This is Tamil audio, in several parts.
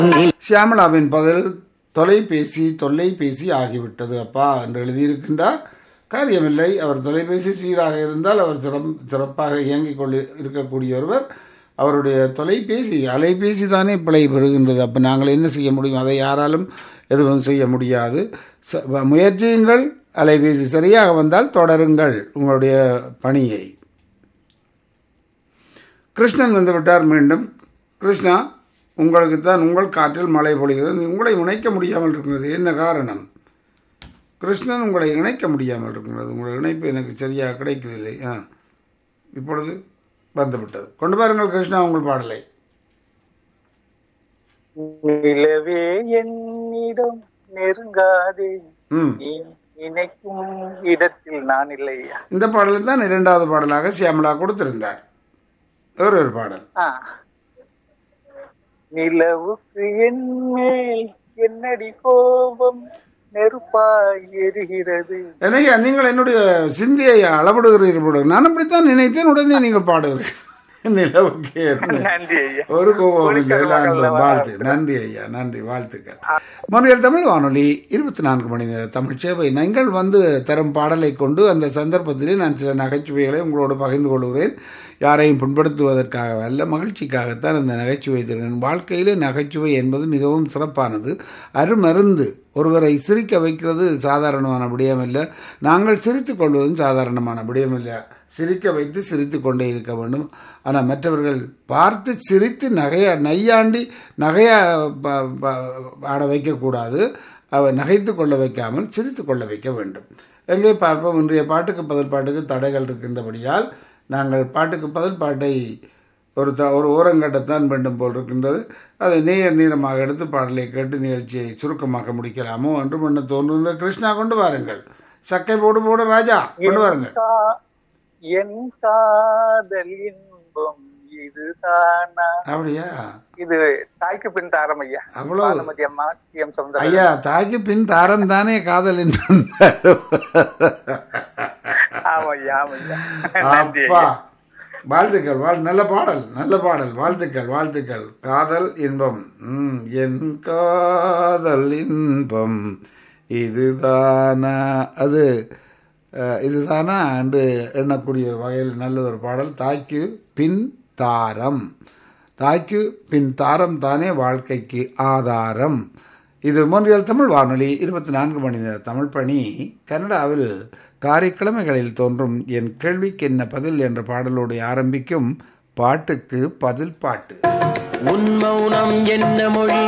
சியாமளாவின் பதில் தொலைபேசி தொல்லைபேசி ஆகிவிட்டது அப்பா என்று எழுதியிருக்கின்றார் காரியமில்லை அவர் தொலைபேசி சீராக இருந்தால் அவர் சிறம் சிறப்பாக இயங்கிக் கொண்டு இருக்கக்கூடிய ஒருவர் அவருடைய தொலைபேசி அலைபேசி தானே பிழை பெறுகின்றது அப்போ நாங்கள் என்ன செய்ய முடியும் அதை யாராலும் எதுவும் செய்ய முடியாது ச- வ- முயற்சியுங்கள் அலைபேசி சரியாக வந்தால் தொடருங்கள் உங்களுடைய பணியை கிருஷ்ணன் வந்து விட்டார் மீண்டும் கிருஷ்ணா உங்களுக்கு தான் உங்கள் காற்றில் மழை பொழிகிறது உங்களை இணைக்க முடியாமல் இருக்கிறது என்ன காரணம் கிருஷ்ணன் உங்களை இணைக்க முடியாமல் இருக்கிறது உங்கள் இணைப்பு எனக்கு சரியாக கிடைக்கவில்லை ஆ இப்பொழுது வந்துவிட்டது கொண்டு பாருங்கள் கிருஷ்ணா உங்கள் பாடலை நிலவே என்னிடம் நெருங்காதே ம் நீ நினைக்கும் இடத்தில் நான் இல்லையா இந்த பாடலை தான் இரண்டாவது பாடலாக சியாமலா கொடுத்திருந்தார் ஒரு ஒரு பாடல் ஆ. நிலவுக்கு என் மேல் என்னடி கோபம் நெருப்பாய் எரிகிறது என்னையா நீங்கள் என்னுடைய சிந்தியை அளவிடுகிறீர்கள் போல. நான் அப்படித்தான் நினைத்தேன் உடனே நீங்கள் பாடுகிறீர்கள் நிலவுக்கு என்ன? நன்றி ஐயா ஒரு கோபம் இல்லை ஒளிச்சல் எல்லாம் மகள்ல வாழ்த்து நன்றி ஐயா நன்றி வாழ்த்துக்கள் மொழியல் தமிழ் வானொலி இருபத்தி நான்கு மணி நேர தமிழ் சேவை நீங்கள் வந்து தரும் பாடலை கொண்டு அந்த சந்தர்ப்பத்திலே நான் சில நகைச்சுவைகளை உங்களோடு பகிர்ந்து கொள்கிறேன் யாரையும் புண்படுத்துவதற்காக அல்ல மகிழ்ச்சிக்காகத்தான் அந்த நகைச்சுவை தருகிறேன் வாழ்க்கையிலே நகைச்சுவை என்பது மிகவும் சிறப்பானது அருமருந்து ஒருவரை சிரிக்க வைக்கிறது சாதாரணமான விடயம் இல்லை நாங்கள் சிரித்துக் கொள்வதும் சாதாரணமான விடயம் இல்லை சிரிக்க வைத்து சிரித்து கொண்டே இருக்க வேண்டும் ஆனால் மற்றவர்கள் பார்த்து சிரித்து நகைய நையாண்டி நகையா ப- ப- ஆட வைக்கக்கூடாது அவ நகைத்து கொள்ள வைக்காமல் சிரித்து கொள்ள வைக்க வேண்டும் எங்கே பார்ப்போம் இன்றைய பாட்டுக்கு பதில் பாட்டுக்கு தடைகள் இருக்கின்றபடியால் நாங்கள் பாட்டுக்கு பதில் பாட்டை ஒரு த ஒரு ஓரங்கட்டத்தான் வேண்டும் போல் இருக்கின்றது அதை நேர் நீளமாக எடுத்து பாடலை கேட்டு நிகழ்ச்சியை சுருக்கமாக்க முடிக்கலாமோ என்று பண்ண தோன்றுகின்ற கிருஷ்ணா கொண்டு வாருங்கள் சக்கை போடு போடு ராஜா கொண்டு வாருங்கள் கா- என் காதல் இன்பம் இதுதானா அப்படியா இது தாய்க்கு பின் தாரம் ஐயா அவ்வளவு பானுமதி அம்மா டி எம் சௌந்தரராஜன் ஐயா தாய்க்கு பின் தாரம் தானே காதல் என்று ஆமா ஐயா ஆமா ஐயா நன்றி அப்பா ஐயா வாழ்த்துக்கள் வாழ் நல்ல பாடல் நல்ல பாடல் வாழ்த்துக்கள் வாழ்த்துக்கள் காதல் இன்பம் ம், என் காதல் இன்பம் இதுதானா அது அஹ், இதுதானா என்று எண்ணக்கூடிய ஒரு வகையில் நல்ல ஒரு பாடல் தாய்க்கு பின் தாரம் தாய்க்கு பின் தாரம் தானே வாழ்க்கைக்கு ஆதாரம் இது மொன்றியல் தமிழ் வானொலி இருபத்தி நான்கு மணி நேர தமிழ் பணி கனடாவில் காரைக்கிழமைகளில் தோன்றும் என் கேள்விக்கு என்ன பதில் என்ற பாடலோடு ஆரம்பிக்கும் பாட்டுக்கு பதில் பாட்டு உன் மௌனம் என்ன மொழி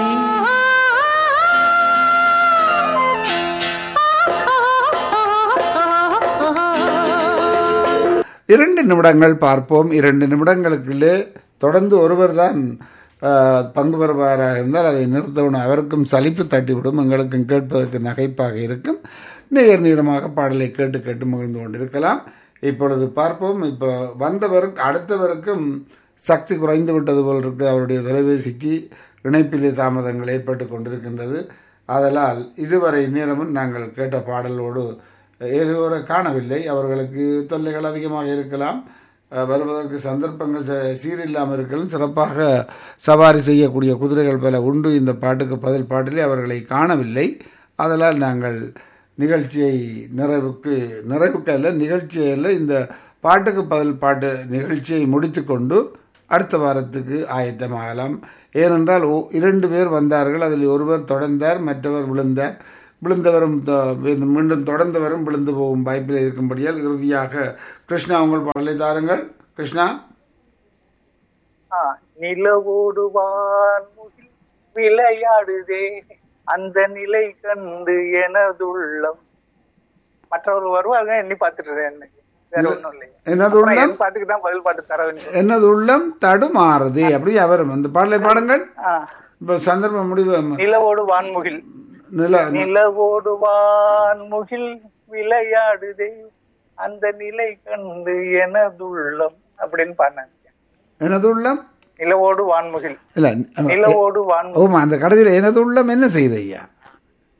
இரண்டு நிமிடங்கள் பார்ப்போம் இரண்டு நிமிடங்களுக்குள்ளே தொடர்ந்து ஒருவர் தான் பங்கு பெறுவாராக இருந்தால் அதை நிறுத்தணும் அவருக்கும் சலிப்பு தட்டிவிடும் எங்களுக்கும் கேட்பதற்கு நகைப்பாக இருக்கும் நேர் நீரமாக பாடலை கேட்டு கேட்டு மகிழ்ந்து கொண்டிருக்கலாம் இப்பொழுது பார்ப்போம் இப்போ வந்தவருக்கு அடுத்தவருக்கும் சக்தி குறைந்து விட்டது போல் இருக்கு அவருடைய தொலைபேசிக்கு இணைப்பிலே தாமதங்கள் ஏற்பட்டு கொண்டிருக்கின்றது ஆதலால் இதுவரை நேரமும் நாங்கள் கேட்ட பாடலோடு ஏறுவரை காணவில்லை அவர்களுக்கு தொல்லைகள் அதிகமாக இருக்கலாம் அஹ், வருவதற்கு சந்தர்ப்பங்கள் ச- சீரில்லாமல் இருக்கலாம் சிறப்பாக சவாரி செய்யக்கூடிய குதிரைகள் பல உண்டு இந்த பாட்டுக்கு பதில் பாட்டிலே அவர்களை காணவில்லை அதனால் நாங்கள் நிகழ்ச்சியை நிறைவுக்கு நிறைவுக்கு அல்ல நிகழ்ச்சியை அல்ல இந்த பாட்டுக்கு பதில் பாட்டு நிகழ்ச்சியை முடித்துக்கொண்டு அடுத்த வாரத்துக்கு ஆயத்தமாகலாம் ஏனென்றால் ஒ- இரண்டு பேர் வந்தார்கள் அதில் ஒருவர் தொடர்ந்தார் மற்றவர் விழுந்தார் விழுந்தவரும் தொ- மீண்டும் தொடர்ந்தவரும் விழுந்து போகும் வாய்ப்பில் இருக்கும்படியால் இறுதியாக கிருஷ்ணா உங்கள் பாடலை தாருங்கள் கிருஷ்ணா ஆ, நிலவோடு வான்முகில் விளையாடுதே அந்த நிலை கண்டு எனதுள்ளம் மற்றவர்கள் வருவாங்க எண்ணி பார்த்துட்டு இருக்கேன். வேற ஒண்ணும் இல்லை எனது அப்புறம் உள்ளம் என் பாட்டுக்கு தான் பதில் பாட்டு தர வேண்டும் எனது உள்ளம் தடுமாறுது அப்படி அவர் அந்த பாடலை பாடுங்கள் ஆ, இப்போ சந்தர்ப்பம் முடிவு நிலவோடு வான்முகில் நில நிலவோடு வான்முகில் விளையாடுதே அந்த நிலை கண்டு எனதுள்ளம் அப்படின்னு பாடினேன் எனது உள்ளம் நிலவோடு வான்முகில் இல்லை நிலவோடு வான்முகில் ஓமா அந்த கடைசியில் எனது உள்ளம் என்ன செய்து ஐயா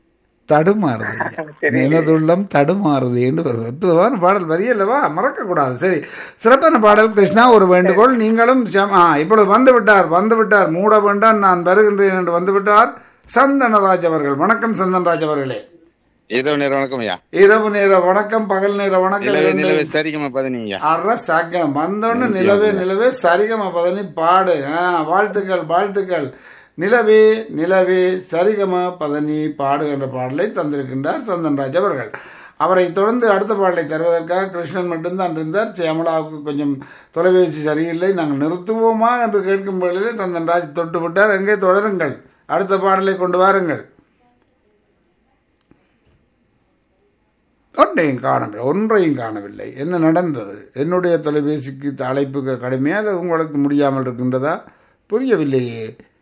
தடுமாறுது நிலதுள்ளம் தடுமாறுது என்று ஒரு அற்புதமான பாடல் வரியல்லவா மறக்க கூடாது சரி சிறப்பான பாடல் கிருஷ்ணா ஒரு வேண்டுகோள் நீங்களும் சம்- ஆ இப்பொழுது வந்து விட்டார் வந்து விட்டார் மூட வேண்டாம் நான் வருகின்றேன் என்று வந்து விட்டார் சந்தனராஜ் அவர்கள் வணக்கம் சந்தனராஜ் அவர்களே இரவு நேரம் வணக்கம் ஐயா இரவு நேர வணக்கம் பகல் நேர வணக்கம் நிலவே இரண்டு- நிலவே சரிகமா பதினீங்க ஐயா அற சாக்கியம் வந்தோன்னு நிலவே நிலவே சரிகம பதனி பாடு ஆ, வாழ்த்துக்கள் வாழ்த்துக்கள் நிலவே நிலவே சரிகம பதனி பாடு என்ற பாடலை தந்திருக்கின்றார் சந்தன்ராஜ் அவர்கள் அவரை தொடர்ந்து அடுத்த பாடலை தருவதற்காக கிருஷ்ணன் மட்டும்தான் இருந்தார் சியாமலாவுக்கு கொஞ்சம் தொலைபேசி சரியில்லை நாங்கள் நிறுத்துவோமா என்று கேட்கும் பொழுதே சந்தன்ராஜ் தொட்டு விட்டார் எங்கே தொடருங்கள் அடுத்த பாடலை கொண்டு வாருங்கள் ஒன்றையும் காணவில்லை ஒன்றையும் காணவில்லை என்ன நடந்தது என்னுடைய தொலைபேசிக்கு அழைப்புக்கு கடுமையா அல்லது உங்களுக்கு முடியாமல் இருக்கின்றதா புரியவில்லையே